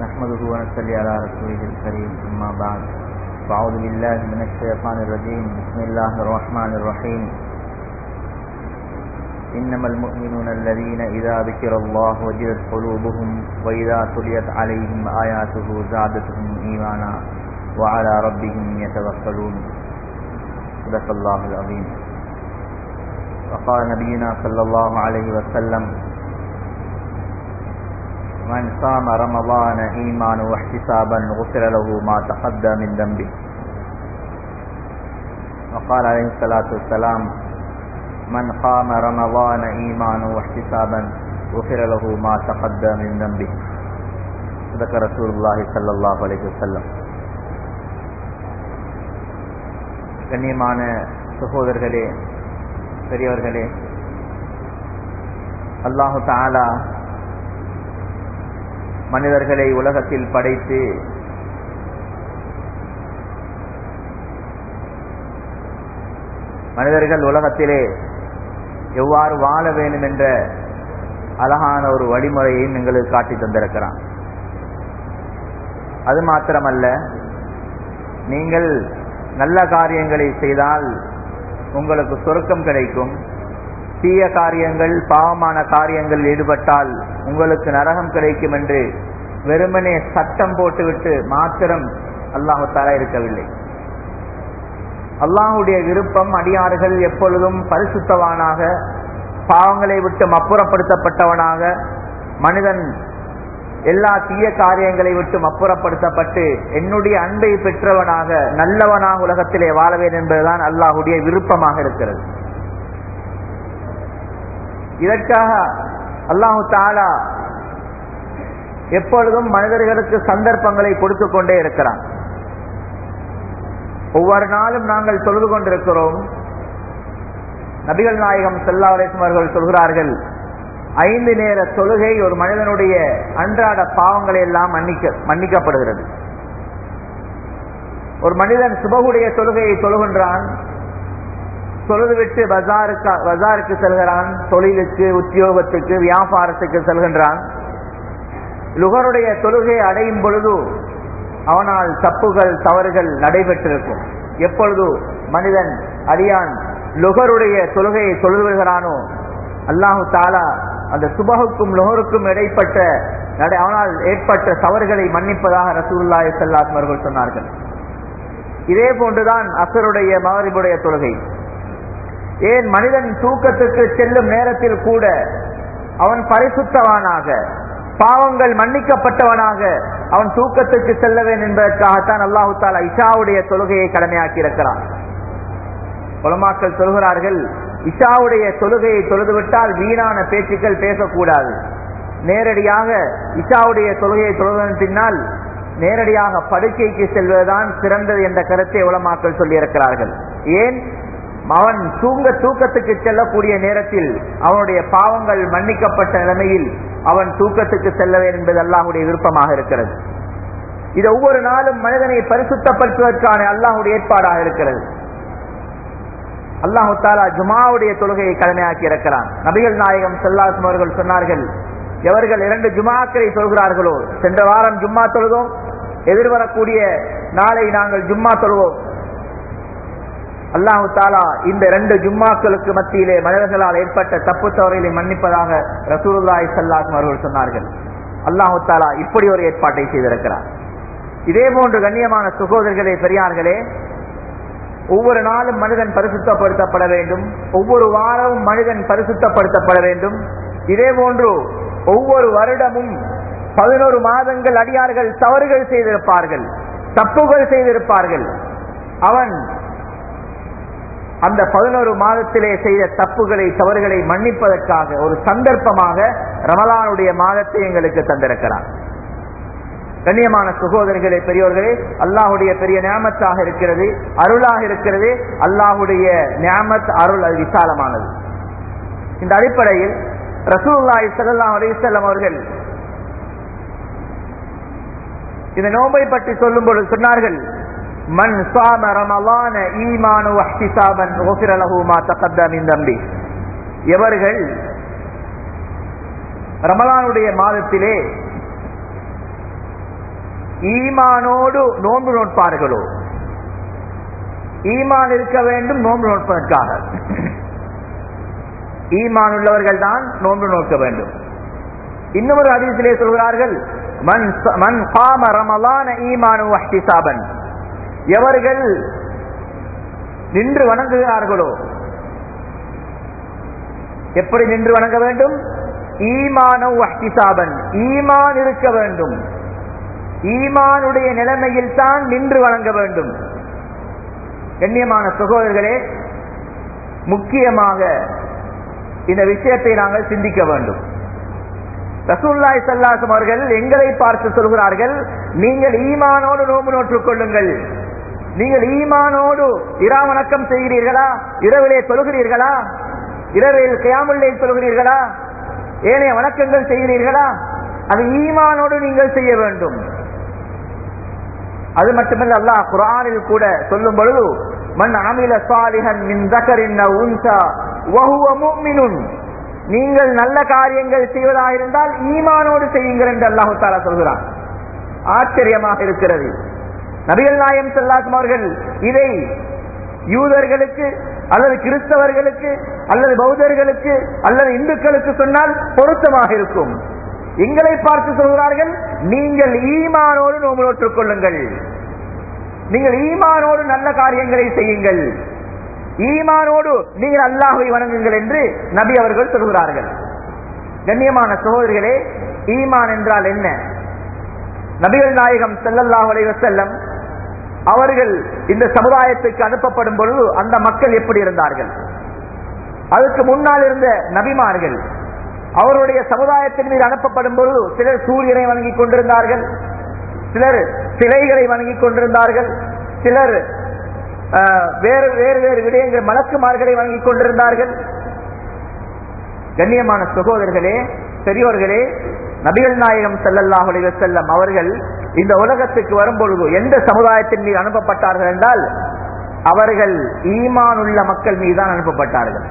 نحمده ونصلي على رسوله الكريم أما بعد فأعوذ بالله من الشيطان الرجيم بسم الله الرحمن الرحيم إنما المؤمنون الذين إذا ذكر الله وجلت قلوبهم وإذا تليت عليهم آياته زادتهم إيمانا وعلى ربهم يتوكلون صدق الله العظيم وقال نبينا صلى الله عليه وسلم من صام رمضان إيمانا واحتسابا غفر له ما تقدم من ذنبه وقال عليه الصلاة والسلام من قام رمضان إيمانا واحتسابا غفر له ما تقدم من ذنبه صدق رسول الله صلى الله عليه وسلم கண்ணியமான சகோதரர்களே பெரியவர்களே அல்லாஹு தாலா மனிதர்களை உலகத்தில் படைத்து மனிதர்கள் உலகத்திலே எவ்வாறு வாழ வேண்டும் என்ற அழகான ஒரு வழிமுறையையும் எங்களுக்கு காட்டி தந்திருக்கிறான் அது மாத்திரமல்ல நீங்கள் நல்ல காரியங்களை செய்தால் உங்களுக்கு சொருக்கம் கிடைக்கும் தீய காரியங்கள் பாவமான காரியங்கள் ஈடுபட்டால் உங்களுக்கு நரகம் கிடைக்கும் என்று வெறுமனே சட்டம் போட்டுவிட்டு மாத்திரம் அல்லாஹு தாலா இருக்கவில்லை அல்லாஹுடைய விருப்பம் அடியார்கள் எப்பொழுதும் பரிசுத்தவானாக பாவங்களை விட்டு அப்புறப்படுத்தப்பட்டவனாக மனிதன் எல்லா தீய காரியங்களை விட்டு அப்புறப்படுத்தப்பட்டு என்னுடைய அன்பை பெற்றவனாக நல்லவனாக உலகத்திலே வாழவேன் என்பதுதான் அல்லாஹுடைய விருப்பமாக இருக்கிறது இதற்காக அல்லாஹு தாலா எப்பொழுதும் மனிதர்களுக்கு சந்தர்ப்பங்களை கொடுத்து கொண்டே இருக்கிறான் ஒவ்வொரு நாளும் நாங்கள் தொழுது கொண்டிருக்கிறோம் நபிகள் நாயகம் செல்லாவரேசம் அவர்கள் சொல்கிறார்கள் ஐந்து நேர தொழுகை ஒரு மனிதனுடைய அன்றாட பாவங்களை எல்லாம் மன்னிக்க மன்னிக்கப்படுகிறது ஒரு மனிதன் சுபகுடைய தொழுகையை தொழுகின்றான் தொழுதுவிட்டு பஜாருக்கு பஜாருக்கு செல்கிறான் தொழிலுக்கு உத்தியோகத்துக்கு வியாபாரத்துக்கு செல்கின்றான் லுகருடைய தொழுகை அடையும் பொழுது அவனால் தப்புகள் தவறுகள் நடைபெற்றிருக்கும் எப்பொழுது மனிதன் அடியான் லுகருடைய தொழுகையை தொழுகிறானோ அல்லாஹு தாலா அந்த சுபகுக்கும் லுகருக்கும் இடைப்பட்ட அவனால் ஏற்பட்ட தவறுகளை மன்னிப்பதாக ரசூல்லாய் செல்லாத் அவர்கள் சொன்னார்கள் இதே போன்றுதான் அசருடைய மகரிபுடைய தொழுகை ஏன் மனிதன் தூக்கத்துக்கு செல்லும் நேரத்தில் கூட அவன் பரிசுத்தவானாக பாவங்கள் மன்னிக்கப்பட்டவனாக அவன் தூக்கத்துக்கு செல்லவேன் என்பதற்காகத்தான் அல்லாஹு தாலா இஷாவுடைய தொழுகையை கடமையாக்கி இருக்கிறான் உலமாக்கள் சொல்கிறார்கள் இஷாவுடைய தொழுகையை தொழுதுவிட்டால் வீணான பேச்சுக்கள் பேசக்கூடாது நேரடியாக இஷாவுடைய தொழுகையை தொழுவதன் பின்னால் நேரடியாக படுக்கைக்கு செல்வதுதான் சிறந்தது என்ற கருத்தை உலமாக்கள் சொல்லியிருக்கிறார்கள் ஏன் அவன் தூங்க தூக்கத்துக்கு செல்லக்கூடிய நேரத்தில் அவனுடைய பாவங்கள் மன்னிக்கப்பட்ட நிலைமையில் அவன் தூக்கத்துக்கு செல்ல வேண்டும் என்பது அல்லாஹுடைய விருப்பமாக இருக்கிறது இது ஒவ்வொரு நாளும் மனிதனை பரிசுத்தப்படுத்துவதற்கான அல்லாஹுடைய ஏற்பாடாக இருக்கிறது அல்லாஹு தாலா ஜுமாவுடைய தொழுகையை கடமையாக்கி இருக்கிறான் நபிகள் நாயகம் செல்லாசம் அவர்கள் சொன்னார்கள் எவர்கள் இரண்டு ஜுமாக்களை சொல்கிறார்களோ சென்ற வாரம் ஜும்மா தொழுதோம் எதிர்வரக்கூடிய நாளை நாங்கள் ஜும்மா தொழுவோம் அல்லாஹு தாலா இந்த ரெண்டு ஜும்மாக்களுக்கு மத்தியிலே மனிதர்களால் ஏற்பட்ட தப்பு தவறுகளை மன்னிப்பதாக ரசூலுல்லாய் சல்லாஹும் அவர்கள் சொன்னார்கள் அல்லாஹு தாலா இப்படி ஒரு ஏற்பாட்டை செய்திருக்கிறார் இதே போன்று கண்ணியமான சகோதரர்களே பெரியார்களே ஒவ்வொரு நாளும் மனிதன் பரிசுத்தப்படுத்தப்பட வேண்டும் ஒவ்வொரு வாரமும் மனிதன் பரிசுத்தப்படுத்தப்பட வேண்டும் இதே போன்று ஒவ்வொரு வருடமும் பதினோரு மாதங்கள் அடியார்கள் தவறுகள் செய்திருப்பார்கள் தப்புகள் செய்திருப்பார்கள் அவன் அந்த பதினோரு மாதத்திலே செய்த தப்புகளை தவறுகளை மன்னிப்பதற்காக ஒரு சந்தர்ப்பமாக ரமலானுடைய மாதத்தை எங்களுக்கு தந்திருக்கிறார் கண்ணியமான சகோதரர்களே பெரியோர்களே அல்லாஹுடைய பெரிய நியாமத்தாக இருக்கிறது அருளாக இருக்கிறது அல்லாஹுடைய நியாமத் அருள் அது விசாலமானது இந்த அடிப்படையில் ரசூல்லாய் சல்லாஹ் அலிசல்லாம் அவர்கள் இந்த நோம்பை பற்றி சொல்லும் பொழுது சொன்னார்கள் மன் சாம ரமலான ஈமானு வஹ்திசாபன் غفر له ما تقدم من ذنبه எவர்கள் ரமலானுடைய மாதத்திலே ஈமானோடு நோன்பு நோட்பார்களோ ஈமான் இருக்க வேண்டும் நோன்பு நோட்பதற்காக ஈமான் உள்ளவர்கள் தான் நோன்பு நோக்க வேண்டும் இன்னொரு அதிகத்திலே சொல்கிறார்கள் மன் ச- மன் காம ரமலான ஈமானு வஹ்திசாபன் எவர்கள் நின்று வணங்குகிறார்களோ எப்படி நின்று வணங்க வேண்டும் ஈமானு வஹ்திசாபன் ஈமான் இருக்க வேண்டும் ஈமானுடைய நிலைமையில் தான் நின்று வணங்க வேண்டும் கண்ணியமான சகோதரர்களே முக்கியமாக இந்த விஷயத்தை நாங்கள் சிந்திக்க வேண்டும் ரசூல்லாய் சல்லாசம் அவர்கள் எங்களை பார்த்து சொல்கிறார்கள் நீங்கள் ஈமானோடு நோம்பு நோற்றுக் கொள்ளுங்கள் நீங்கள் ஈமானோடு இராவணக்கம் செய்கிறீர்களா இரவிலே தொழுகிறீர்களா இரவில் கியாமுல்லை தொழுகிறீர்களா ஏனைய வணக்கங்கள் செய்கிறீர்களா அது ஈமானோடு நீங்கள் செய்ய வேண்டும் அது மட்டுமல்ல அல்லாஹ் குர்ஆனில் கூட சொல்லும் பொழுது மன் அமில சாலிஹன் மின் தகரின் உன்சா வஹுவ முஃமினுன் நீங்கள் நல்ல காரியங்கள் செய்வதாக இருந்தால் ஈமானோடு செய்யுங்கள் என்று அல்லாஹு தாலா சொல்கிறான் ஆச்சரியமாக இருக்கிறது நபிகள் நாயம் செல்லாக்கும் அவர்கள் இதை யூதர்களுக்கு அல்லது கிறிஸ்தவர்களுக்கு அல்லது பௌத்தர்களுக்கு அல்லது இந்துக்களுக்கு சொன்னால் பொருத்தமாக இருக்கும் எங்களை பார்த்து சொல்கிறார்கள் நீங்கள் ஈமானோடு நோம்பு நோற்றுக் கொள்ளுங்கள் நீங்கள் ஈமானோடு நல்ல காரியங்களை செய்யுங்கள் ஈமானோடு நீங்கள் அல்லாஹை வணங்குங்கள் என்று நபி அவர்கள் சொல்கிறார்கள் கண்ணியமான சகோதரிகளே ஈமான் என்றால் என்ன நபிகள் நாயகம் ஸல்லல்லாஹு அலைஹி வஸல்லம் அவர்கள் இந்த சமுதாயத்துக்கு அனுப்பப்படும் பொழுது அந்த மக்கள் எப்படி இருந்தார்கள் அதுக்கு முன்னால் இருந்த நபிமார்கள் அவருடைய சமுதாயத்தின் மீது அனுப்பப்படும் பொழுது சிலர் சூரியனை வணங்கிக் கொண்டிருந்தார்கள் சிலர் சிலைகளை வணங்கிக் கொண்டிருந்தார்கள் சிலர் ஆஹ், வேறு வேறு வேறு விடயங்கள் மலக்குமார்களை வணங்கிக் கொண்டிருந்தார்கள் கண்ணியமான சகோதரர்களே பெரியோர்களே நபிகள் நாயகம் ஸல்லல்லாஹு அலைஹி வஸல்லம் அவர்கள் இந்த உலகத்துக்கு வரும்பொழுது எந்த சமுதாயத்தின் மீது அனுப்பப்பட்டார்கள் என்றால் அவர்கள் ஈமான் உள்ள மக்கள் மீது தான் அனுப்பப்பட்டார்கள்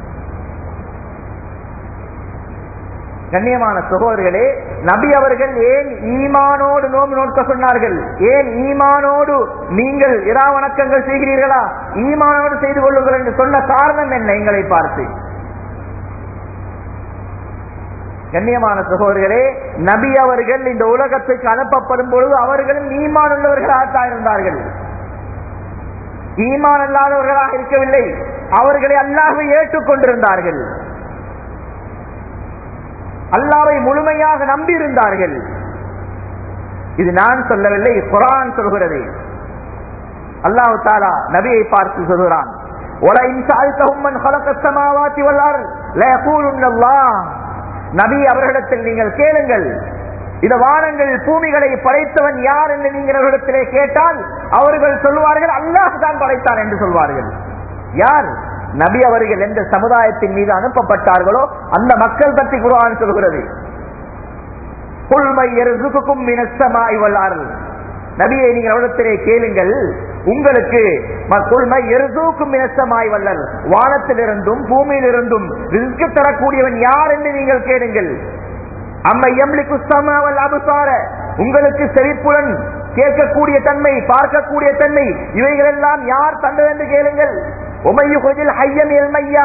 கண்ணியமான சகோதரர்களே நபி அவர்கள் ஏன் ஈமானோடு நோம்பு நோக்க சொன்னார்கள் ஏன் ஈமானோடு நீங்கள் இரா வணக்கங்கள் செய்கிறீர்களா ஈமானோடு செய்து கொள்ளுங்கள் என்று சொன்ன காரணம் என்ன எங்களை பார்த்து கண்ணியமான சகோதரர்களே நபி அவர்கள் இந்த உலகத்துக்கு அனுப்பப்படும் பொழுது அவர்களும் ஈமான் உள்ளவர்களாகத்தான் இருந்தார்கள் ஈமான் அல்லாதவர்களாக இருக்கவில்லை அவர்களை அல்லாஹ்வை ஏற்றுக்கொண்டிருந்தார்கள் அல்லாவை முழுமையாக நம்பி இருந்தார்கள் இது நான் சொல்லவில்லை குரான் சொல்கிறது அல்லாஹ் தாலா நபியை பார்த்து சொல்கிறான் وَلَئِنْ سَأَلْتَهُمْ مَنْ خَلَقَ السَّمَاوَاتِ وَالْأَرْضَ لَيَقُولُنَّ اللَّهُ நபி அவர்களிடத்தில் நீங்கள் கேளுங்கள் இந்த வானங்கள் பூமிகளை படைத்தவன் யார் என்று நீங்கள் அவர்களிடத்திலே கேட்டால் அவர்கள் சொல்வார்கள் அல்லாஹ் தான் படைத்தான் என்று சொல்வார்கள் யார் நபி அவர்கள் எந்த சமுதாயத்தின் மீது அனுப்பப்பட்டார்களோ அந்த மக்கள் பற்றி குர்ஆன் சொல்கிறது புல்மை எருசுக்கும் மினசமாய் வல்லார்கள் நபியை நீங்கள் அவரிடத்திலே கேளுங்கள் உங்களுக்கு கொள்மை எருசூக்கும் மினசமாய் வல்லல் வானத்திலிருந்தும் பூமியிலிருந்தும் ரிஸ்க் தரக்கூடியவன் யார் என்று நீங்கள் கேளுங்கள் அம்மை எம்லி குஸ்தமாவல் அபுசார உங்களுக்கு செழிப்புடன் கேட்கக்கூடிய தன்மை பார்க்கக்கூடிய தன்மை இவைகளெல்லாம் யார் தந்தது என்று கேளுங்கள் உமையு கொஞ்சில் ஹையம் எல்மையா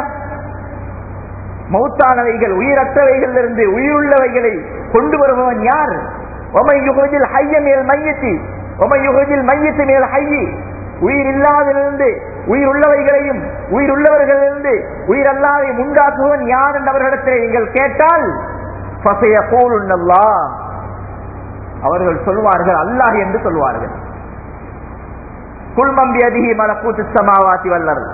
மௌத்தானவைகள் உயிரற்றவைகள் இருந்து உயிருள்ளவைகளை கொண்டு வருபவன் யார் ஒமையுகத்தில் ஹைய மேல் மையத்தி ஒமையுகத்தில் மையத்து மேல் ஹையி உயிர் இல்லாதிலிருந்து உயிர் உள்ளவைகளையும் உயிர் உள்ளவர்களிலிருந்து உயிர் அல்லாதை உண்டாக்குவன் யார் என்று அவர்களிடத்தில் நீங்கள் கேட்டால் பசைய போலுன்னல்லா அவர்கள் சொல்வார்கள் அல்லாஹ் என்று சொல்வார்கள் குல்மம்பி அதிகி மலக்கூத்து சமாவாத்தி வல்லர்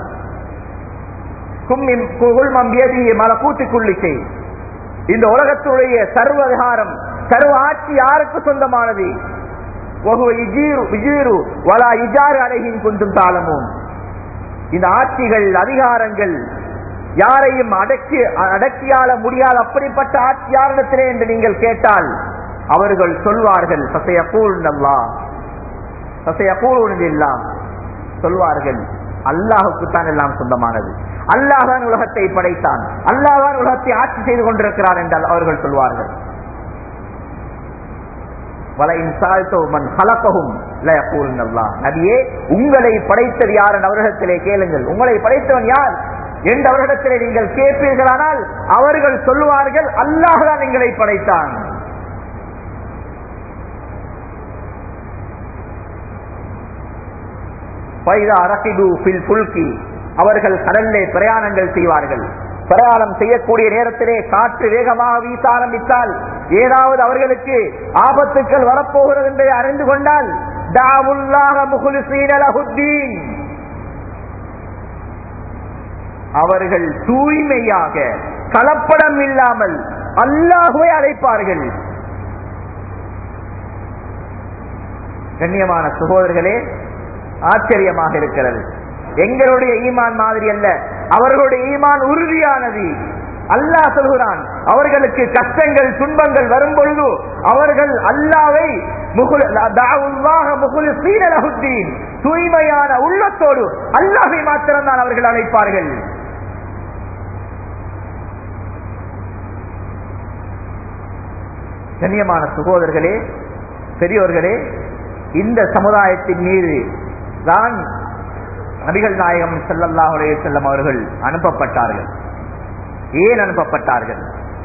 கும்மின் குல்மம் ஏதிய மலக்கூத்து குள்ளிக்கை இந்த உலகத்துடைய சர்வ அதிகாரம் சர்வ ஆட்சி யாருக்கு சொந்தமானது ஒகுவ இஜீரு விஜீரு வலா இஜாறு அடைகின் குந்தும் தாளமும் இந்த ஆட்சிகள் அதிகாரங்கள் யாரையும் அடக்கி அடக்கியாள முடியாத அப்படிப்பட்ட ஆட்சியாரிடத்திலே என்று நீங்கள் கேட்டால் அவர்கள் சொல்வார்கள் சசைய கூழ் நல்லா சசைய கூழ் எல்லாம் சொல்வார்கள் அல்லாஹுக்கு தான் எல்லாம் சொந்தமானது அல்லாஹ் தான் உலகத்தை படைத்தான் அல்லாஹ் தான் உலகத்தை ஆட்சி செய்து கொண்டிருக்கிறார் என்றால் அவர்கள் சொல்வார்கள் நபியே உங்களை படைத்தது யார் என்ற அவரிடத்திலே கேளுங்கள் உங்களை படைத்தவன் யார் என்ற அவரிடத்திலே நீங்கள் கேட்பீர்களானால் அவர்கள் சொல்லுவார்கள் அல்லாஹ் தான் எங்களை படைத்தான் அவர்கள் கடல்லே பிரயாணங்கள் செய்வார்கள் பிரயாணம் செய்யக்கூடிய நேரத்திலே காற்று வேகமாக வீச ஆரம்பித்தால் ஏதாவது அவர்களுக்கு ஆபத்துக்கள் வரப்போகிறது என்பதை அறிந்து கொண்டால் அவர்கள் தூய்மையாக கலப்படம் இல்லாமல் அல்லாஹுவை அழைப்பார்கள் கண்ணியமான சகோதரர்களே ஆச்சரியமாக இருக்கிறது எங்களுடைய ஈமான் மாதிரி அல்ல அவர்களுடைய ஈமான் உறுதியானது அல்லாஹ் சொல்கிறான் அவர்களுக்கு கஷ்டங்கள் துன்பங்கள் வரும் பொழுது அவர்கள் அல்லாவை தூய்மையான உள்ளத்தோடு அல்லாஹை மாத்திரம்தான் அவர்கள் அழைப்பார்கள் கண்ணியமான சகோதரர்களே பெரியோர்களே இந்த சமுதாயத்தின் மீது தான் நபிகள் நாயகம் செல்லல்லாஹுலே செல்லம் அவர்கள் அனுப்பப்பட்டார்கள் ஏன் அனுப்பப்பட்டார்கள்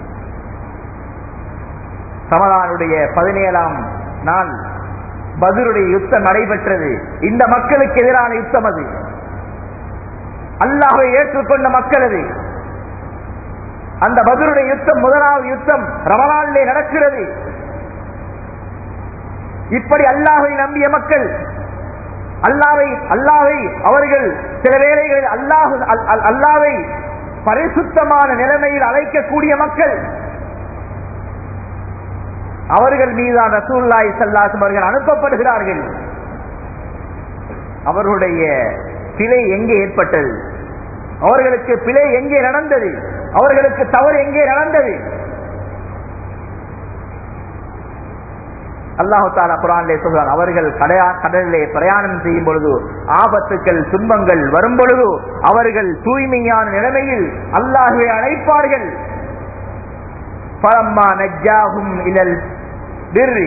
சமதானுடைய பதினேழாம் நாள் பதுருடைய யுத்தம் நடைபெற்றது இந்த மக்களுக்கு எதிரான யுத்தம் அது அல்லாஹை ஏற்றுக்கொண்ட மக்கள் அது அந்த பதுருடைய யுத்தம் முதலாவது யுத்தம் ரமலானிலே நடக்கிறது இப்படி அல்லாஹை நம்பிய மக்கள் அல்லாவை அல்லாவை அவர்கள் சில வேளைகளில் அல்லாஹு அல்லாவை பரிசுத்தமான நிலைமையில் அழைக்கக்கூடிய மக்கள் அவர்கள் மீதான ரசூல்லாய் சல்லாசும் அவர்கள் அனுப்பப்படுகிறார்கள் அவர்களுடைய பிழை எங்கே ஏற்பட்டது அவர்களுக்கு பிழை எங்கே நடந்தது அவர்களுக்கு தவறு எங்கே நடந்தது அல்லாஹு தாலா குரானிலே சொல்கிறார் அவர்கள் கடலிலே பிரயாணம் செய்யும் பொழுது ஆபத்துக்கள் துன்பங்கள் வரும் பொழுது அவர்கள் தூய்மையான நிலைமையில் அல்லாஹுவை அழைப்பார்கள் பரம்மா நஜ்ஜாகும் இலல் பிர்ரி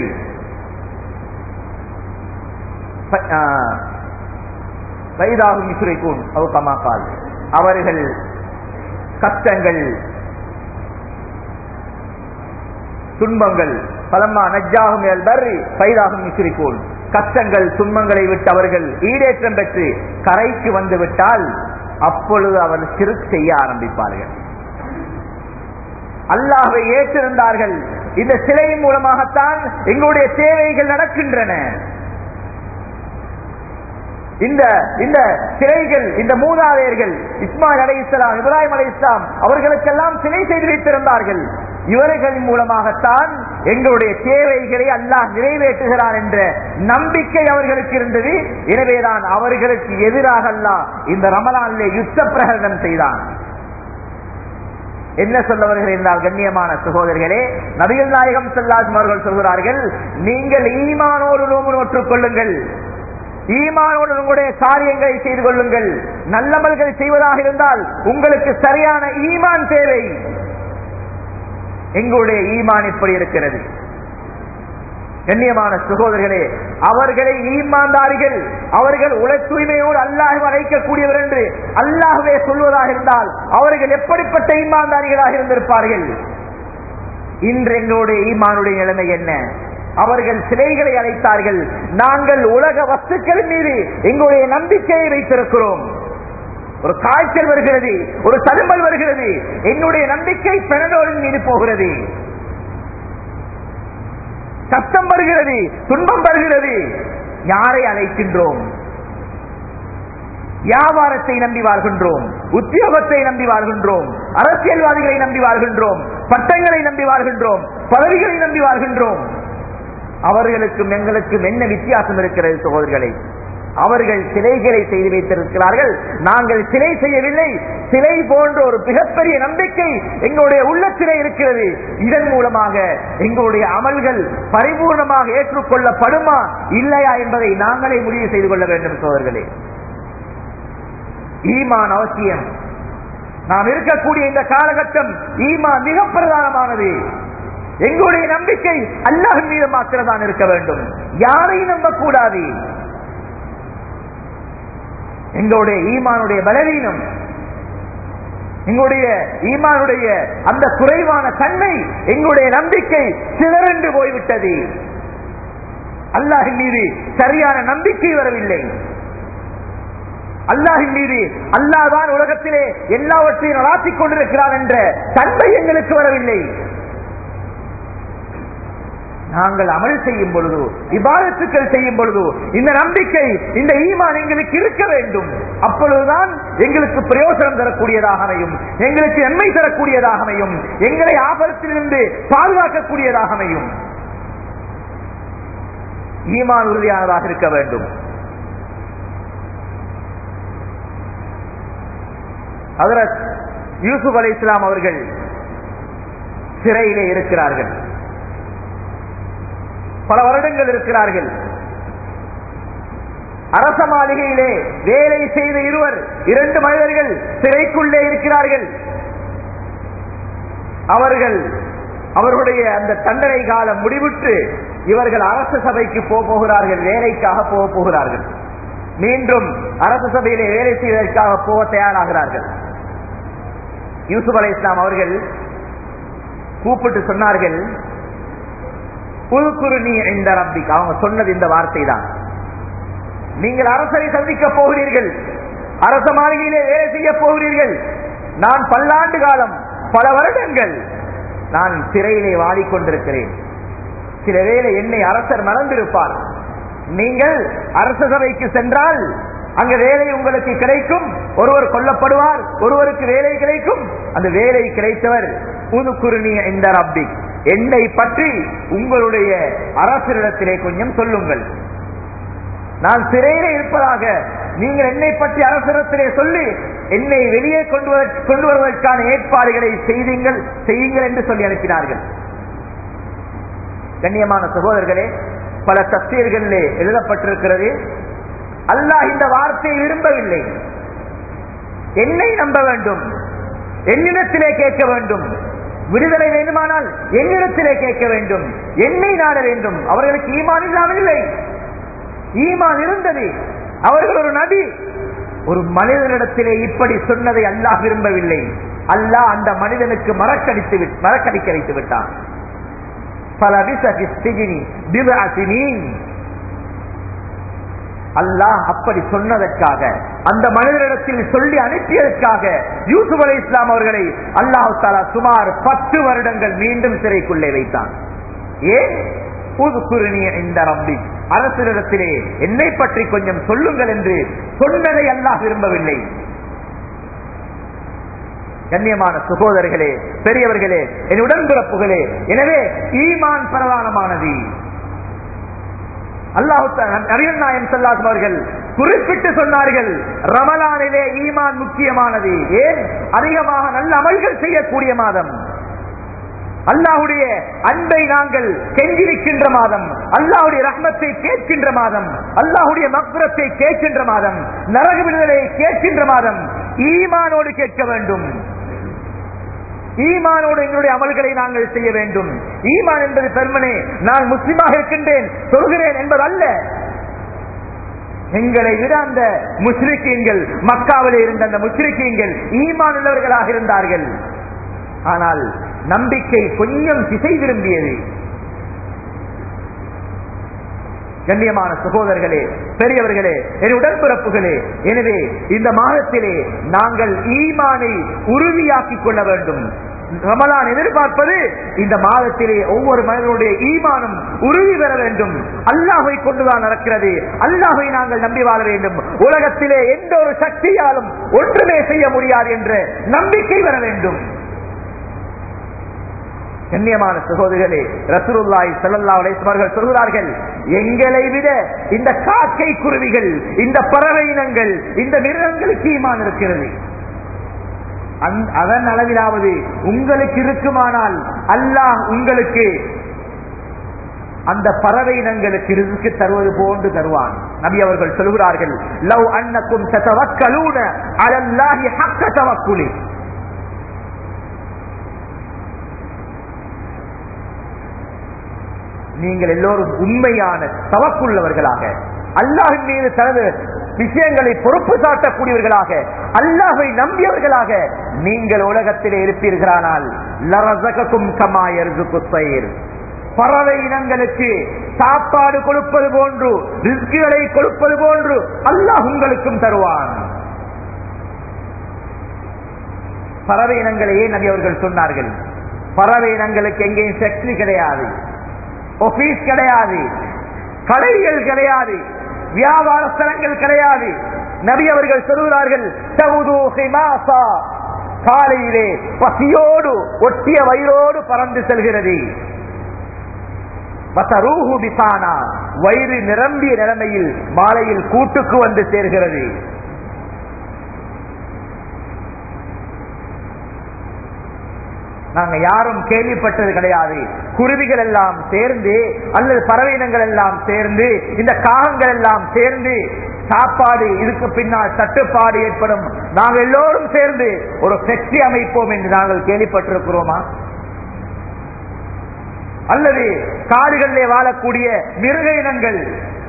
வைதாகும் இசுரைக்கூன் அவுக்கமாக்கால் அவர்கள் கஷ்டங்கள் துன்பங்கள் பலம்மா நஜ்ஜாகும் பர்ரி பைதாகும் இசுரிக்கோள் கஷ்டங்கள் துன்பங்களை விட்டு அவர்கள் ஈடேற்றம் பெற்று கரைக்கு வந்து விட்டால் அப்பொழுது அவர் சிறு செய்ய ஆரம்பிப்பார்கள் அல்லாஹை ஏற்றிருந்தார்கள் இந்த சிலையின் மூலமாகத்தான் எங்களுடைய சேவைகள் நடக்கின்றன இந்த இந்த சிலைகள் இந்த மூதாதையர்கள் இஸ்மாயில் அலை இஸ்லாம் இப்ராஹிம் அலை இஸ்லாம் அவர்களுக்கெல்லாம் சிலை செய்து வைத்திருந்தார்கள் இவர்களின் மூலமாகத்தான் எங்களுடைய தேவைகளை அல்லாஹ் நிறைவேற்றுகிறார் என்ற நம்பிக்கை அவர்களுக்கு இருந்தது எனவேதான் அவர்களுக்கு எதிராக அல்லாஹ் இந்த ரமலானிலே யுத்த பிரகடனம் செய்தான் என்ன சொல்ல வருகிறார் கண்ணியமான சகோதரர்களே நபிகள் நாயகம் செல்லாதும் அவர்கள் சொல்கிறார்கள் நீங்கள் ஈமானோடு நோம்பு நோற்றுக் கொள்ளுங்கள் ஈமானோடு உங்களுடைய காரியங்களை செய்து கொள்ளுங்கள் நல்லமல்கள் செய்வதாக இருந்தால் உங்களுக்கு சரியான ஈமான் தேவை எங்களுடைய ஈமான் இப்படி இருக்கிறது கண்ணியமான சகோதரர்களே அவர்களை ஈமான்தாரிகள் அவர்கள் உல தூய்மையோடு அல்லாஹ் அழைக்கக்கூடியவர் என்று அல்லாஹுவே சொல்வதாக இருந்தால் அவர்கள் எப்படிப்பட்ட ஈமான்தாரிகளாக இருந்திருப்பார்கள் இன்று எங்களுடைய ஈமானுடைய நிலைமை என்ன அவர்கள் சிலைகளை அழைத்தார்கள் நாங்கள் உலக வஸ்துக்கள் மீது எங்களுடைய நம்பிக்கையை வைத்திருக்கிறோம் ஒரு காய்ச்சல் வருகிறது ஒரு தடும்பல் வருகிறது என்னுடைய நம்பிக்கை பெனடோலின் மீது போகிறது கஷ்டம் வருகிறது துன்பம் வருகிறது யாரை அழைக்கின்றோம் வியாபாரத்தை நம்பி வாழ்கின்றோம் உத்தியோகத்தை நம்பி வாழ்கின்றோம் அரசியல்வாதிகளை நம்பி வாழ்கின்றோம் பட்டங்களை நம்பி வாழ்கின்றோம் பதவிகளை நம்பி வாழ்கின்றோம் அவர்களுக்கும் எங்களுக்கும் என்ன வித்தியாசம் இருக்கிறது சகோதரர்களை அவர்கள் சிலைகளை செய்து வைத்திருக்கிறார்கள் நாங்கள் சிலை செய்யவில்லை சிலை போன்ற ஒரு மிகப்பெரிய நம்பிக்கை எங்களுடைய உள்ளத்திலே இருக்கிறது இதன் மூலமாக எங்களுடைய அமல்கள் பரிபூர்ணமாக ஏற்றுக்கொள்ளப்படுமா இல்லையா என்பதை நாங்களே முடிவு செய்து கொள்ள வேண்டும் சோதர்களே ஈமான் அவசியம் நாம் இருக்கக்கூடிய இந்த காலகட்டம் ஈமான் மிக பிரதானமானது எங்களுடைய நம்பிக்கை அல்லாஹ் மீது மாத்திரம்தான் இருக்க வேண்டும் யாரையும் நம்பக்கூடாது எங்களுடைய ஈமானுடைய பலவீனம் எங்களுடைய ஈமானுடைய அந்த குறைவான தன்மை எங்களுடைய நம்பிக்கை சிதறண்டு போய்விட்டது அல்லாஹின் மீது சரியான நம்பிக்கை வரவில்லை அல்லாஹின் மீது அல்லாஹ்தான் உலகத்திலே எல்லாவற்றையும் நடாத்திக் கொண்டிருக்கிறார் என்ற தன்மை எங்களுக்கு வரவில்லை நாங்கள் அமல் செய்யும் பொழுது விவாதத்துக்கள் செய்யும் பொழுது இந்த நம்பிக்கை இந்த ஈமான் எங்களுக்கு இருக்க வேண்டும் அப்பொழுதுதான் எங்களுக்கு பிரயோசனம் தரக்கூடியதாக அமையும் எங்களுக்கு நன்மை தரக்கூடியதாக அமையும் எங்களை ஆபத்திலிருந்து பாதுகாக்கக்கூடியதாக அமையும் ஈமான் உறுதியானதாக இருக்க வேண்டும் ஹதரத் யூசுப் அலை இஸ்லாம் அவர்கள் சிறையிலே இருக்கிறார்கள் பல வருடங்கள் இருக்கிறார்கள் அரச மாளிகையிலே வேலை செய்த இருவர் இரண்டு மனிதர்கள் சிறைக்குள்ளே இருக்கிறார்கள் அவர்கள் அவர்களுடைய அந்த தண்டனை காலம் முடிவுற்று இவர்கள் அரசு சபைக்கு போக போகிறார்கள் வேலைக்காக போக போகிறார்கள் மீண்டும் அரசு சபையிலே வேலை செய்வதற்காக போக தயாராகிறார்கள் யூசுப் அலை இஸ்லாம் அவர்கள் கூப்பிட்டு சொன்னார்கள் புதுக்குருணி இந்த ரப்பிக் அவங்க சொன்னது இந்த வார்த்தை தான் நீங்கள் அரசரை சந்திக்க போகிறீர்கள் அரச மாளிகையிலே வேலை செய்ய போகிறீர்கள் நான் பல்லாண்டு காலம் பல வருடங்கள் நான் சிறையிலே வாடிக்கொண்டிருக்கிறேன் சில வேளை என்னை அரசர் மறந்திருப்பார் நீங்கள் அரச சபைக்கு சென்றால் அங்க வேலை உங்களுக்கு கிடைக்கும் ஒருவர் கொல்லப்படுவார் ஒருவருக்கு வேலை கிடைக்கும் அந்த வேலை கிடைத்தவர் புதுக்குருணிய இந்த ரப்பி என்னை பற்றி உங்களுடைய அரசரிடத்திலே கொஞ்சம் சொல்லுங்கள் நான் சிறையிலே இருப்பதாக நீங்கள் என்னை பற்றி அரசரத்திலே சொல்லி என்னை வெளியே கொண்டு வர- கொண்டு வருவதற்கான ஏற்பாடுகளை செய்தீங்கள் செய்யுங்கள் என்று சொல்லி அனுப்பினார்கள் கண்ணியமான சகோதரர்களே பல தப்சீர்களிலே எழுதப்பட்டிருக்கிறது அல்லாஹ் இந்த வார்த்தையை விரும்பவில்லை என்னை நம்ப வேண்டும் என்னிடத்திலே கேட்க வேண்டும் விடுதலை வேண்டுமானால் என்னிடத்திலே கேட்க வேண்டும் என்னை நாட வேண்டும் அவர்களுக்கு ஈமான் இல்லாமல் இல்லை ஈமான் இருந்தது அவர்கள் ஒரு நபி ஒரு மனிதனிடத்திலே இப்படி சொன்னதை அல்லாஹ் விரும்பவில்லை அல்லாஹ் அந்த மனிதனுக்கு மறக்கடித்து விட்- மறக்கடிக்க வைத்து விட்டான் فلبث في السجن بضع سنين. அல்லாஹ் அப்படி சொன்னதற்காக அந்த மனிதனிடத்தில் சொல்லி அனுப்பியதற்காக யூசுப் அலை இஸ்லாம் அவர்களை அல்லாஹு தாலா சுமார் பத்து வருடங்கள் மீண்டும் சிறைக்குள்ளே வைத்தான் ஏன் புது குருணிய இந்த நம்பி அரசரிடத்திலே என்னை பற்றி கொஞ்சம் சொல்லுங்கள் என்று சொன்னதை அல்லாஹ் விரும்பவில்லை கண்ணியமான சகோதரர்களே பெரியவர்களே என் உடன்பிறப்புகளே எனவே ஈமான் பிரதானமானது அல்லாஹு நபிகள் நாயம் செல்லாஸ் அவர்கள் குறிப்பிட்டு சொன்னார்கள் ரமலானிலே ஈமான் முக்கியமானது ஏன் அதிகமாக நல்ல அமல்கள் செய்யக்கூடிய மாதம் அல்லாஹுடைய அன்பை நாங்கள் கெஞ்சிருக்கின்ற மாதம் அல்லாஹுடைய ரஹ்மத்தை கேட்கின்ற மாதம் அல்லாஹுடைய மக்ரத்தை கேட்கின்ற மாதம் நரக விடுதலையை கேட்கின்ற மாதம் ஈமானோடு கேட்க வேண்டும் ஈமானோடு எங்களுடைய அமல்களை நாங்கள் செய்ய வேண்டும் ஈமான் என்பது பெருமனே நான் முஸ்லிமாக இருக்கின்றேன் சொல்கிறேன் என்பது அல்ல எங்களை விட அந்த முஸ்லிக்கீன்கள் மக்காவிலே இருந்த அந்த முஸ்லிக்கீன்கள் ஈமான் உள்ளவர்களாக இருந்தார்கள் ஆனால் நம்பிக்கை கொஞ்சம் திசை திரும்பியது கண்ணியமான சகோதரர்களே பெரியவர்களே என் உடன்பிறப்புகளே எனவே இந்த மாதத்திலே நாங்கள் ஈமானை உறுதியாக்கிக் கொள்ள வேண்டும் ரமலான் எதிர்பார்ப்பது இந்த மாதத்திலே ஒவ்வொரு மனிதனுடைய ஈமானும் உறுதி பெற வேண்டும் அல்லாஹை கொண்டுதான் நடக்கிறது அல்லாஹை நாங்கள் நம்பி வாழ வேண்டும் உலகத்திலே எந்த ஒரு சக்தியாலும் ஒன்றுமே செய்ய முடியாது என்ற நம்பிக்கை வர வேண்டும் கண்ணியமான சகோதரர்களே ரசூலுல்லாஹி ஸல்லல்லாஹு அலைஹி வஸல்லம் சொல்கிறார்கள் எங்களை விட இந்த காக்கை குருவிகள் இந்த பறவை இனங்கள் இந்த மிருகங்களுக்கு ஈமான் இருக்கிறது அந்த- அதன் அளவிலாவது உங்களுக்கு இருக்குமானால் அல்லாஹ் உங்களுக்கு அந்த பறவை இனங்களுக்கு ரிஸ்க்கு தருவது போன்று தருவான் நபி அவர்கள் சொல்கிறார்கள் லவ் அன்னக்கும் ததவக்கலூன அலல்லாஹி ஹக்க தவக்குலி நீங்கள் எல்லோரும் உண்மையான தவக்குள்ளவர்களாக அல்லாஹின் மீது தனது விஷயங்களை பொறுப்பு சாட்டக்கூடியவர்களாக அல்லாஹை நம்பியவர்களாக நீங்கள் உலகத்திலே இருப்பீர்களானால் லரசகக்கும் கமாயருக்கு பயிர் பறவை இனங்களுக்கு சாப்பாடு கொடுப்பது போன்று ரிஸ்குகளை கொடுப்பது போன்று அல்லாஹ் உங்களுக்கும் தருவான் பறவை இனங்களையே நபி அவர்கள் சொன்னார்கள் பறவை இனங்களுக்கு எங்கேயும் ஃபேக்டரி கிடையாது ஆபீஸ் கிடையாது கடைகள் கிடையாது வியாபார ஸ்தலங்கள் கிடையாது நபி அவர்கள் சொல்கிறார்கள் "தவுது ஹிமாசா." காலையிலே பசியோடு ஒட்டிய வயிறோடு பறந்து செல்கிறது வசரூஹு பிசானா. வயிறு நிரம்பிய நிலைமையில் மாலையில் கூட்டுக்கு வந்து சேர்கிறது நாங்க யாரும் கேள்விப்பட்டது கிடையாது குருவிகள் எல்லாம் சேர்ந்து அல்லது பறவையினங்கள் எல்லாம் சேர்ந்து இந்த காகங்கள் எல்லாம் சேர்ந்து சாப்பாடு இதுக்கு பின்னால் தட்டுப்பாடு ஏற்படும் நாங்கள் எல்லோரும் சேர்ந்து ஒரு ஃபெக்டரி அமைப்போம் என்று நாங்கள் கேள்விப்பட்டிருக்கிறோமா அல்லது காடுகளிலே வாழக்கூடிய மிருக இனங்கள்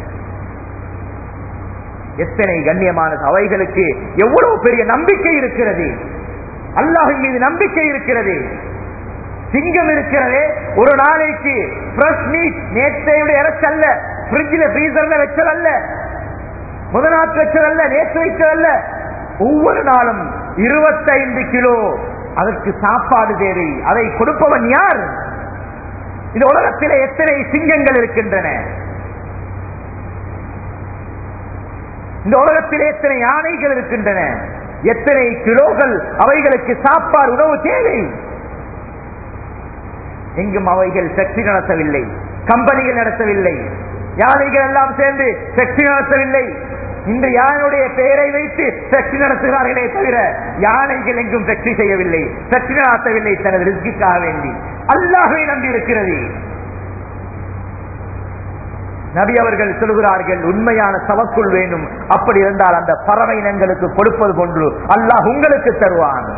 எத்தனை கண்ணியமான அவைகளுக்கு எவ்வளவு பெரிய நம்பிக்கை இருக்கிறது அல்லாஹின் மீது நம்பிக்கை இருக்கிறது சிங்கம் இருக்கிறதே ஒரு நாளைக்கு ஃப்ரெஷ் மீட் நேற்றையுடைய இறைச்சல்ல ஃப்ரிட்ஜில் ஃப்ரீசர்ல வச்சதல்ல முதநாட்டு வச்சதல்ல நேற்று வைத்ததல்ல ஒவ்வொரு நாளும் இருபத்தைந்து கிலோ அதற்கு சாப்பாடு தேவை அதை கொடுப்பவன் யார் இந்த உலகத்திலே எத்தனை சிங்கங்கள் இருக்கின்றன இந்த உலகத்திலே எத்தனை யானைகள் இருக்கின்றன எத்தனை கிலோகள் அவைகளுக்கு சாப்பாடு உணவு தேவை எங்கும் அவைகள் சக்தி நடத்தவில்லை கம்பெனிகள் நடத்தவில்லை யானைகள் எல்லாம் சேர்ந்து சக்தி நடத்தவில்லை இன்று யானையுடைய பெயரை வைத்து சக்தி நடத்துகிறார்களே தவிர யானைகள் எங்கும் சக்தி செய்யவில்லை சக்தி நடத்தவில்லை தனது ரிஸ்கிக்காக வேண்டி அல்லாஹை நம்பி இருக்கிறது நபி அவர்கள் சொல்கிறார்கள் உண்மையான சவக்குள் வேண்டும் அப்படி இருந்தால் அந்த பறவை இனங்களுக்கு கொடுப்பது போன்று அல்லாஹ் உங்களுக்கு தருவான்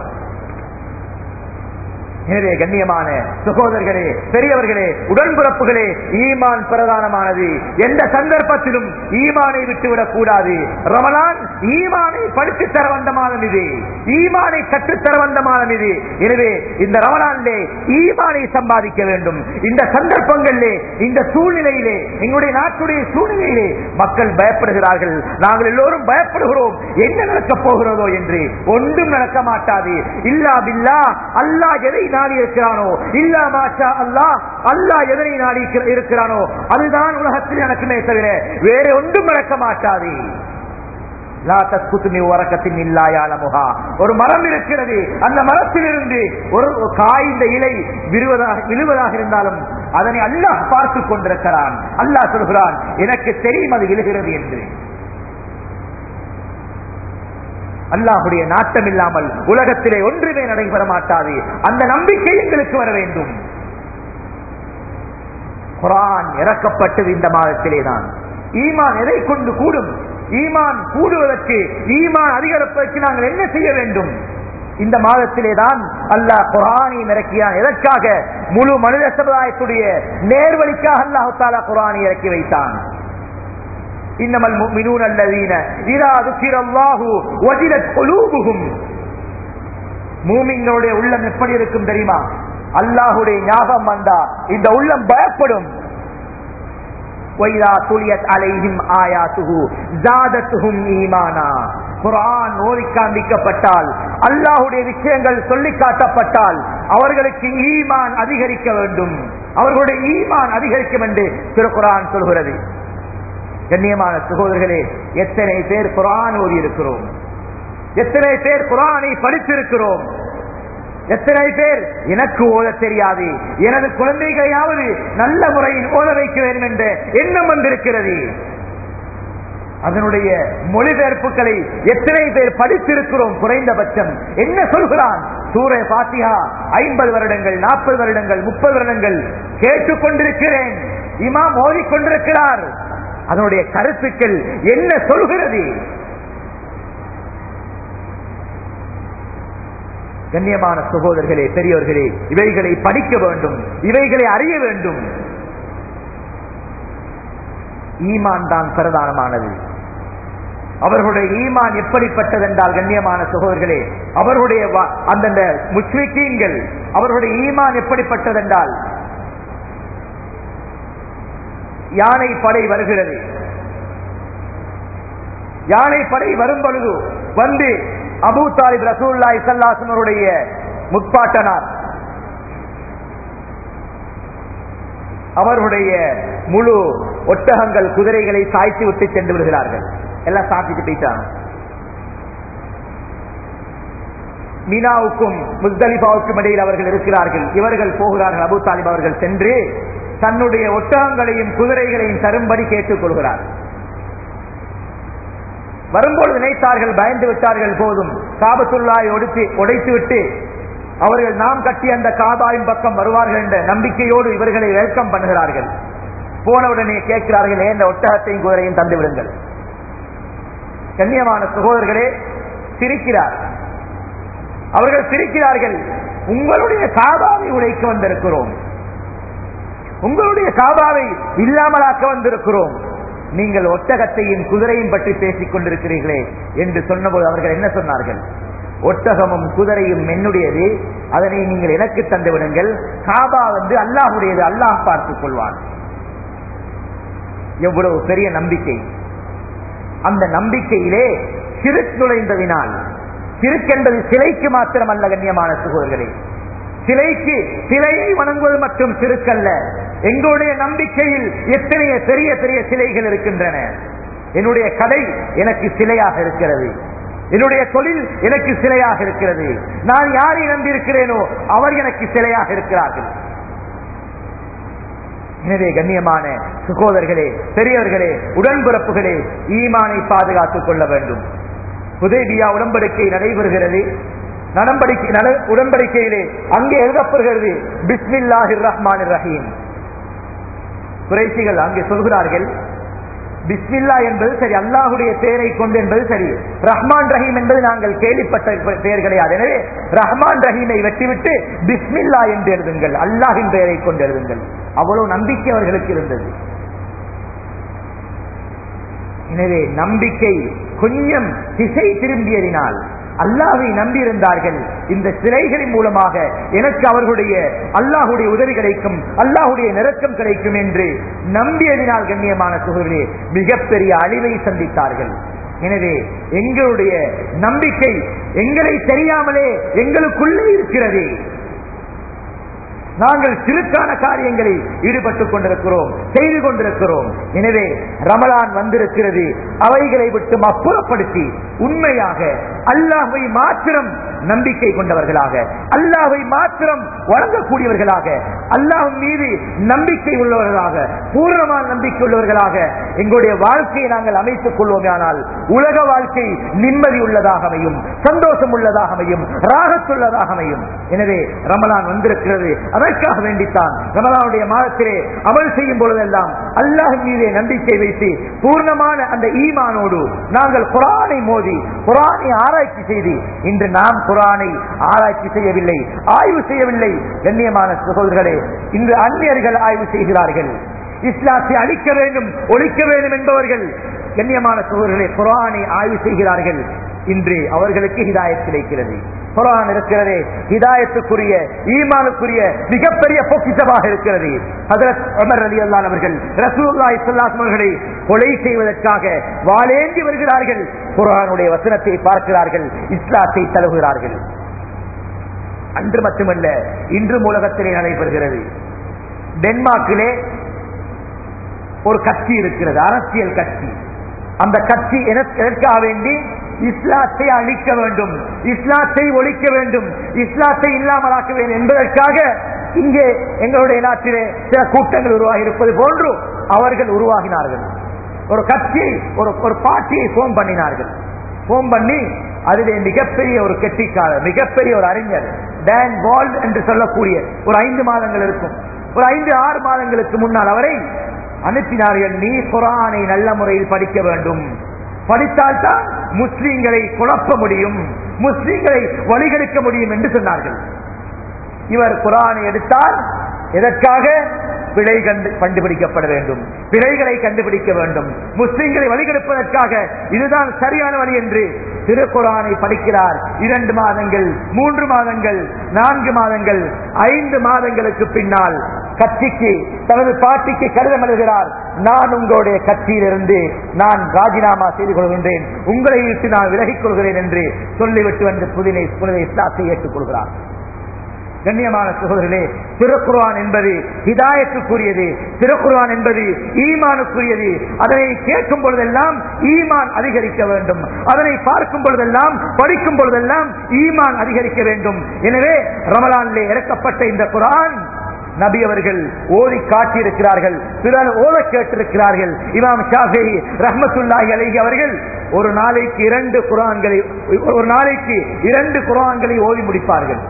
எனவே கண்ணியமான சகோதரர்களே பெரியவர்களே உடன்பிறப்புகளே ஈமான் பிரதானமானது எந்த சந்தர்ப்பத்திலும் ஈமானை விட்டுவிடக் கூடாது ரமலான் ஈமானை படித்து தர வந்த மாதம் இது ஈமானை கற்றுத்தர வந்த மாதம் இது எனவே இந்த ரமலானிலே ஈமானை சம்பாதிக்க வேண்டும் இந்த சந்தர்ப்பங்களிலே இந்த சூழ்நிலையிலே எங்களுடைய நாட்டுடைய சூழ்நிலையிலே மக்கள் பயப்படுகிறார்கள் நாங்கள் எல்லோரும் பயப்படுகிறோம் என்ன நடக்கப் போகிறதோ என்று ஒன்றும் நடக்க மாட்டாது இல்லா பில்லா அல்லாஹ் எதை நாடி இருக்கிறானோ இல்லா மாஷா அல்லாஹ் அல்லாஹ் எதனை நாடி இருக்கிற- இருக்கிறானோ அதுதான் உலகத்தில் நடக்குமே தவிர வேற ஒன்றும் நடக்க மாட்டாது லா தஸ்குத்து மின் வரக்கத்தின் இல்லா யாலமுஹா. ஒரு மரம் இருக்கிறது அந்த மரத்திலிருந்து ஒரு காய்ந்த இலை விழுவதாக விழுவதாக இருந்தாலும் அதனை அல்லாஹ் பார்த்து கொண்டிருக்கிறான் அல்லாஹ் சொல்கிறான் எனக்கு தெரியும் அது விழுகிறது என்று அல்லாஹுடைய நாட்டம் இல்லாமல் உலகத்திலே ஒன்றுமே நடைபெற மாட்டாது அந்த நம்பிக்கை எங்களுக்கு வர வேண்டும் குரான் இறக்கப்பட்டது இந்த மாதத்திலே தான் ஈமான் எதை கொண்டு கூடும் ஈமான் கூடுவதற்கு ஈமான் அதிகரிப்பதற்கு நாங்கள் என்ன செய்ய வேண்டும் இந்த மாதத்திலே தான் அல்லாஹ் குரானை இறக்கியான் எதற்காக முழு மனித சமுதாயத்துடைய நேர்வழிக்காக அல்லாஹு தாலா குரானை இறக்கி வைத்தான் إنما المؤمنون الذين إذا ذكر الله وجلت قلوبهم மூமிங்களுடைய உள்ளம் எப்படி இருக்கும் தெரியுமா அல்லாஹுடைய ஞாபகம் வந்தா இந்த உள்ளம் பயப்படும் وَإِذَا تُلِيَتْ عَلَيْهِمْ آيَاتُهُ زَادَتْهُمْ إِيمَانًا குர்ஆன் ஓதி காண்பிக்கப்பட்டால் அல்லாஹுடைய விஷயங்கள் சொல்லி காட்டப்பட்டால் அவர்களுக்கு ஈமான் அதிகரிக்க வேண்டும் அவர்களுடைய ஈமான் அதிகரிக்கும் என்று திருக்குரான் சொல்கிறது கண்ணியமான சகோதரர்களே எத்தனை பேர் குரான் ஓதி இருக்கிறோம் எத்தனை பேர் குரானை படித்திருக்கிறோம் எத்தனை பேர் எனக்கு ஓத தெரியாது எனது குழந்தைகளையாவது நல்ல முறையில் ஓத வைக்க வேண்டும் என்ற எண்ணம் வந்திருக்கிறது அதனுடைய மொழிபெயர்ப்புகளை எத்தனை பேர் படித்திருக்கிறோம் குறைந்தபட்சம் என்ன சொல்கிறான் சூர பாத்தியா ஐம்பது வருடங்கள் நாற்பது வருடங்கள் முப்பது வருடங்கள் கேட்டுக்கொண்டிருக்கிறேன் இமாம் ஓதிக்கொண்டிருக்கிறார் அதனுடைய கருத்துக்கள் என்ன சொல்கிறது கண்ணியமான சகோதரர்களே பெரியவர்களே இவைகளை படிக்க வேண்டும் இவைகளை அறிய வேண்டும் ஈமான் தான் பிரதானமானது அவர்களுடைய ஈமான் எப்படிப்பட்டது என்றால் கண்ணியமான சகோதரர்களே அவர்களுடைய வா- அந்தந்த முஸ்லிக்கீன்கள் அவர்களுடைய ஈமான் எப்படிப்பட்டது என்றால் யானை படை வருகிறது யானை படை வரும் பொழுது வந்து அபூ தாலிப் ரசூல்லாய் சல்லாசனருடைய முற்பாட்டனார் அவர்களுடைய முழு ஒட்டகங்கள் குதிரைகளை சாய்த்து விட்டு சென்று விடுகிறார்கள் எல்லாம் சாப்பிட்டு போயிட்டாங்க மீனாவுக்கும் முஸ்தலிபாவுக்கும் இடையில் அவர்கள் இருக்கிறார்கள் இவர்கள் போகிறார்கள் அபு தாலிப் அவர்கள் சென்று தன்னுடைய ஒட்டகங்களையும் குதிரைகளையும் தரும்படி கேட்டுக் கொள்கிறார் வரும்போது நினைத்தார்கள் பயந்து விட்டார்கள் போதும் காபத்துள்ளாய் ஒடுத்து உடைத்து விட்டு அவர்கள் நாம் கட்டி அந்த காபாவின் பக்கம் வருவார்கள் என்ற நம்பிக்கையோடு இவர்களை வெல்கம் பண்ணுகிறார்கள் போனவுடனே கேட்கிறார்கள் ஏன் இந்த ஒட்டகத்தையும் குதிரையும் தந்து விடுங்கள் கண்ணியமான சகோதரர்களே சிரிக்கிறார் அவர்கள் சிரிக்கிறார்கள் உங்களுடைய காபாவை உடைக்க வந்திருக்கிறோம் உங்களுடைய காபாவை இல்லாமலாக்க வந்திருக்கிறோம் நீங்கள் ஒட்டகத்தையும் குதிரையும் பற்றி பேசிக் கொண்டிருக்கிறீர்களே என்று சொன்னபோது அவர்கள் என்ன சொன்னார்கள் ஒட்டகமும் குதிரையும் என்னுடையது அதனை நீங்கள் எனக்கு தந்து விடுங்கள் காபா வந்து அல்லாஹுடையது அல்லாஹ் பார்த்துக் கொள்வான் எவ்வளவு பெரிய நம்பிக்கை அந்த நம்பிக்கையிலே சிறுக் நுழைந்ததினால் சிறுக்கென்பது சிலைக்கு மாத்திரம் அல்ல கண்ணியமான சகோதரர்களே சிலைக்கு சிலையை வணங்குவது மற்றும் சிறுக்கல்ல எங்களுடைய நம்பிக்கையில் எத்தனைய பெரிய பெரிய சிலைகள் இருக்கின்றன என்னுடைய கடை எனக்கு சிலையாக இருக்கிறது என்னுடைய தொழில் எனக்கு சிலையாக இருக்கிறது நான் யாரை நம்பியிருக்கிறேனோ அவர் எனக்கு சிலையாக இருக்கிறார்கள் எனவே கண்ணியமான சகோதரர்களே பெரியவர்களே உடன்பிறப்புகளே ஈமானை பாதுகாத்துக் கொள்ள வேண்டும் உதேபியா உடன்படிக்கை நடைபெறுகிறது நடம்படிக்கை நட- உடன்படிக்கையிலே அங்கே எழுதப்படுகிறது பிஸ்மில்லாஹிர் ரஹ்மான் ரஹீம் குறைசிகள் அங்கே சொல்கிறார்கள் பிஸ்மில்லா என்பது சரி அல்லாஹுடைய பெயரை கொண்டு என்பது சரி ரஹ்மான் ரஹீம் என்பது நாங்கள் கேள்விப்பட்ட பெயர் கிடையாது எனவே ரஹ்மான் ரஹீமை வெட்டிவிட்டு பிஸ்மில்லா என்று எழுதுங்கள் அல்லாஹின் பெயரை கொண்டு எழுதுங்கள் அவ்வளவு நம்பிக்கை அவர்களுக்கு இருந்தது எனவே நம்பிக்கை கொஞ்சம் திசை திரும்பியதினால் அல்லாஹை நம்பியிருந்தார்கள் இந்த சிலைகளின் மூலமாக எனக்கு அவர்களுடைய அல்லாஹுடைய உதவி கிடைக்கும் அல்லாஹுடைய நெருக்கம் கிடைக்கும் என்று நம்பியதினால் கண்ணியமான சுகர்களே மிகப்பெரிய அழிவை சந்தித்தார்கள் எனவே எங்களுடைய நம்பிக்கை எங்களை தெரியாமலே எங்களுக்குள்ளே இருக்கிறது நாங்கள் சிறுக்கான காரியங்களில் ஈடுபட்டுக் கொண்டிருக்கிறோம் செய்து கொண்டிருக்கிறோம் எனவே ரமலான் வந்திருக்கிறது அவைகளை விட்டு அப்புறப்படுத்தி உண்மையாக அல்லாஹை மாத்திரம் நம்பிக்கை கொண்டவர்களாக அல்லாஹை மாத்திரம் வழங்கக்கூடியவர்களாக அல்லாஹ் மீது நம்பிக்கை உள்ளவர்களாக பூர்ணமான நம்பிக்கை உள்ளவர்களாக எங்களுடைய வாழ்க்கையை நாங்கள் அமைத்துக் கொள்வோமானால் உலக வாழ்க்கை நிம்மதி உள்ளதாக அமையும் சந்தோஷம் உள்ளதாக அமையும் ராகத்துள்ளதாக அமையும் எனவே ரமலான் வந்திருக்கிறது அதற்காக வேண்டித்தான் ரமலானுடைய மாதத்திலே அமல் செய்யும் பொழுதெல்லாம் அல்லாஹ் மீதே நம்பிக்கை வைத்து பூர்ணமான அந்த ஈமானோடு நாங்கள் குரானை மோதி குரானை ஆராய்ச்சி செய்து இன்று நாம் குரானை ஆராய்ச்சி செய்யவில்லை ஆய்வு செய்யவில்லை கண்ணியமான சகோதரர்களே இன்று அந்நியர்கள் ஆய்வு செய்கிறார்கள் இஸ்லாத்தை அழிக்க வேண்டும் ஒழிக்க வேண்டும் என்பவர்கள் கண்ணியமான சகோதரர்களே குரானை ஆய்வு செய்கிறார்கள் இன்று அவர்களுக்கு ஹிதாயத் கிடைக்கிறது குரான் இருக்கிறதே ஹிதாயத்துக்குரிய ஈமானுக்குரிய மிகப்பெரிய பொக்கிஷமாக இருக்கிறது ஹதரத் உமர் அலி அல்லான் அவர்கள் ரசூலுல்லாஹி ஸல்லல்லாஹு அலைஹி அவர்களை கொலை செய்வதற்காக வாளேந்தி வருகிறார்கள் குரானுடைய வசனத்தை பார்க்கிறார்கள் இஸ்லாத்தை தழுவுகிறார்கள் அன்று மட்டுமல்ல இன்று உலகத்திலே நடைபெறுகிறது டென்மார்க்கிலே ஒரு கட்சி இருக்கிறது அரசியல் கட்சி அந்த கட்சி எனக்கு- எதற்காக வேண்டி இஸ்லாத்தை அழிக்க வேண்டும் இஸ்லாத்தை ஒழிக்க வேண்டும் இஸ்லாத்தை இல்லாமலாக்க வேண்டும் என்பதற்காக இங்கே எங்களுடைய நாட்டிலே சில கூட்டங்கள் உருவாகி இருப்பது போன்று அவர்கள் உருவாகினார்கள் ஒரு கட்சியை ஒரு ஒரு பார்ட்டியை போன் பண்ணினார்கள் போன் பண்ணி அதிலே மிகப்பெரிய ஒரு கெட்டிக்காரர் மிகப்பெரிய ஒரு அறிஞர் டேன் வால்ட் என்று சொல்லக்கூடிய ஒரு ஐந்து மாதங்கள் இருக்கும் ஒரு ஐந்து ஆறு மாதங்களுக்கு முன்னால் அவரை அனுப்பினார்கள் நீ குரானை நல்ல முறையில் படிக்க வேண்டும் படித்தால்தான் முஸ்லீம்களை குழப்ப முடியும் முஸ்லீம்களை வழிகெடுக்க முடியும் என்று சொன்னார்கள் இவர் குரானை எடுத்தால் எதற்காக பிழை கண்டு கண்டுபிடிக்கப்பட வேண்டும் பிழைகளை கண்டுபிடிக்க வேண்டும் முஸ்லிம்களை வழிகெடுப்பதற்காக இதுதான் சரியான வழி என்று திருக்குறானை படிக்கிறார் இரண்டு மாதங்கள் மூன்று மாதங்கள் நான்கு மாதங்கள் ஐந்து மாதங்களுக்கு பின்னால் கட்சிக்கு தனது பாட்டிக்கு கடிதம் எழுதுகிறார் நான் உங்களுடைய கட்சியிலிருந்து நான் ராஜினாமா செய்து கொள்கின்றேன் உங்களை விட்டு நான் விலகிக் கொள்கிறேன் என்று சொல்லிவிட்டு வந்து புதினை புனித இஸ்லாத்தை ஏற்றுக்கொள்கிறார் கண்ணியமான சகோதரர்களே திருக்குர்ஆன் என்பது ஹிதாயத்துக்குரியது திருக்குர்ஆன் என்பது ஈமானுக்குரியது அதனை கேட்கும் பொழுதெல்லாம் ஈமான் அதிகரிக்க வேண்டும் அதனை பார்க்கும் பொழுதெல்லாம் படிக்கும் பொழுதெல்லாம் ஈமான் அதிகரிக்க வேண்டும் எனவே ரமலானிலே இறக்கப்பட்ட இந்த குரான் நபி அவர்கள் ஓதி காட்டியிருக்கிறார்கள் பிறர் ஓத கேட்டிருக்கிறார்கள் இமாம் ஷாஃபி ரஹ்மத்துல்லாஹி அலைஹி அவர்கள் ஒரு நாளைக்கு இரண்டு குரான்களை ஒரு நாளைக்கு இரண்டு குரான்களை ஓதி முடிப்பார்கள்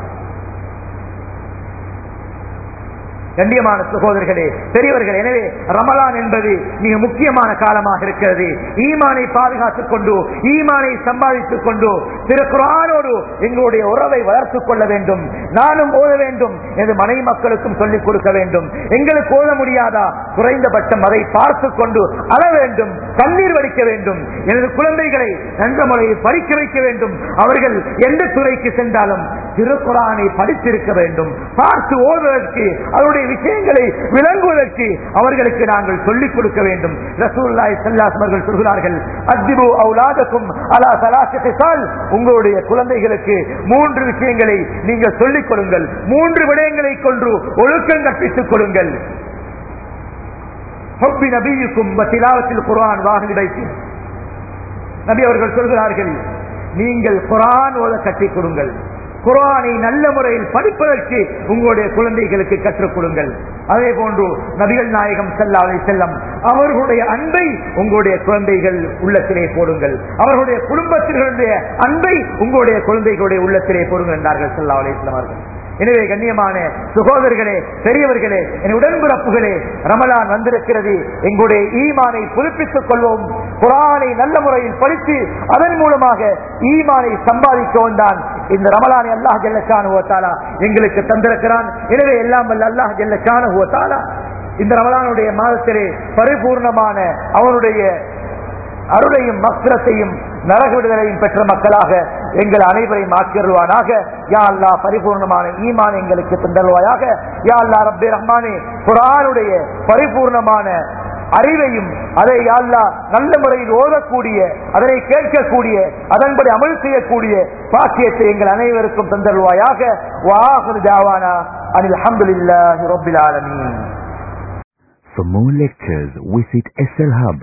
கண்ணியமான சகோதரர்களே பெரியவர்கள் எனவே ரமலான் என்பது மிக முக்கியமான காலமாக இருக்கிறது ஈமானை பாதுகாத்துக் கொண்டு ஈமானை சம்பாதித்துக் கொண்டு திருக்குறானோடு எங்களுடைய உறவை வளர்த்துக் கொள்ள வேண்டும் நானும் ஓத வேண்டும் எனது மனைவி மக்களுக்கும் சொல்லிக் கொடுக்க வேண்டும் எங்களுக்கு ஓத முடியாதா குறைந்தபட்சம் அதை பார்த்துக் கொண்டு அழ வேண்டும் கண்ணீர் வடிக்க வேண்டும் எனது குழந்தைகளை நன்ற முறையில் படிக்க வைக்க வேண்டும் அவர்கள் எந்த துறைக்கு சென்றாலும் திருக்குறானை படித்திருக்க வேண்டும் பார்த்து ஓதுவதற்கு அவருடைய விஷயங்களை விளங்குவதற்கு அவர்களுக்கு நாங்கள் சொல்லிக் கொடுக்க வேண்டும் ரசூல்லாய் சல்லாஸ் அவர்கள் சொல்கிறார்கள் அத்திபு அவுலாதக்கும் அலா சலாசிசால் உங்களுடைய குழந்தைகளுக்கு மூன்று விஷயங்களை நீங்கள் சொல்லிக் கொடுங்கள் மூன்று விடயங்களை கொண்டு ஒழுக்கம் கற்பித்துக் கொடுங்கள் ஹொப்பி நபியுக்கும் திலாவத்தில் குரான் வாகனி வைத்து நபி அவர்கள் சொல்கிறார்கள் நீங்கள் குரான் ஓத கட்டிக் கொடுங்கள் குரானை நல்ல முறையில் படிப்பதற்கு உங்களுடைய குழந்தைகளுக்கு கற்றுக் கொடுங்கள் அதே போன்று நபிகள் நாயகம் செல்லாவை செல்லம் அவர்களுடைய அன்பை உங்களுடைய குழந்தைகள் உள்ளத்திலே போடுங்கள் அவர்களுடைய குடும்பத்தினருடைய அன்பை உங்களுடைய குழந்தைகளுடைய உள்ளத்திலே போடுங்கள் என்றார்கள் செல்லா அலிஸ்லாம் அவர்கள் எனவே கண்ணியமான சகோதரர்களே பெரியவர்களே என் உடன்பிறப்புகளே ரமலான் வந்திருக்கிறது எங்களுடைய ஈமானை புதுப்பித்துக் கொள்வோம் குரானை நல்ல முறையில் படித்து அதன் மூலமாக ஈமானை சம்பாதிக்கவும் தான் இந்த ரமலானை அல்லாஹ் ஜல்லஷானுவத்தாலா எங்களுக்கு தந்திருக்கிறான் எனவே எல்லாம் வல்ல அல்லாஹ் ஜல்லஷானுவத்தாலா இந்த ரமலானுடைய மாதத்திலே பரிபூர்ணமான அவனுடைய அருளையும் மக்ரத்தையும் நரக விடுதலையும் பெற்ற மக்களாக எங்கள் அனைவரையும் ஆக்கிருவானாக யா அல்லா பரிபூர்ணமான ஈமான் எங்களுக்கு தந்தருவாயாக யா அல்லா ரப்பே ரஹ்மானே குரானுடைய பரிபூர்ணமான அறிவையும் அதை அல்லா நல்ல முறையில் ஓதக்கூடிய அதனை கேட்கக்கூடிய அதன்படி அமல் செய்யக்கூடிய பாக்கியத்தை எங்கள் அனைவருக்கும் தந்தருவாயாக வாஹுர் ஜாவானா அனில் அஹமதுல்லாஹி ரப்பில் ஆலமீன் For more lectures, visit SL Hub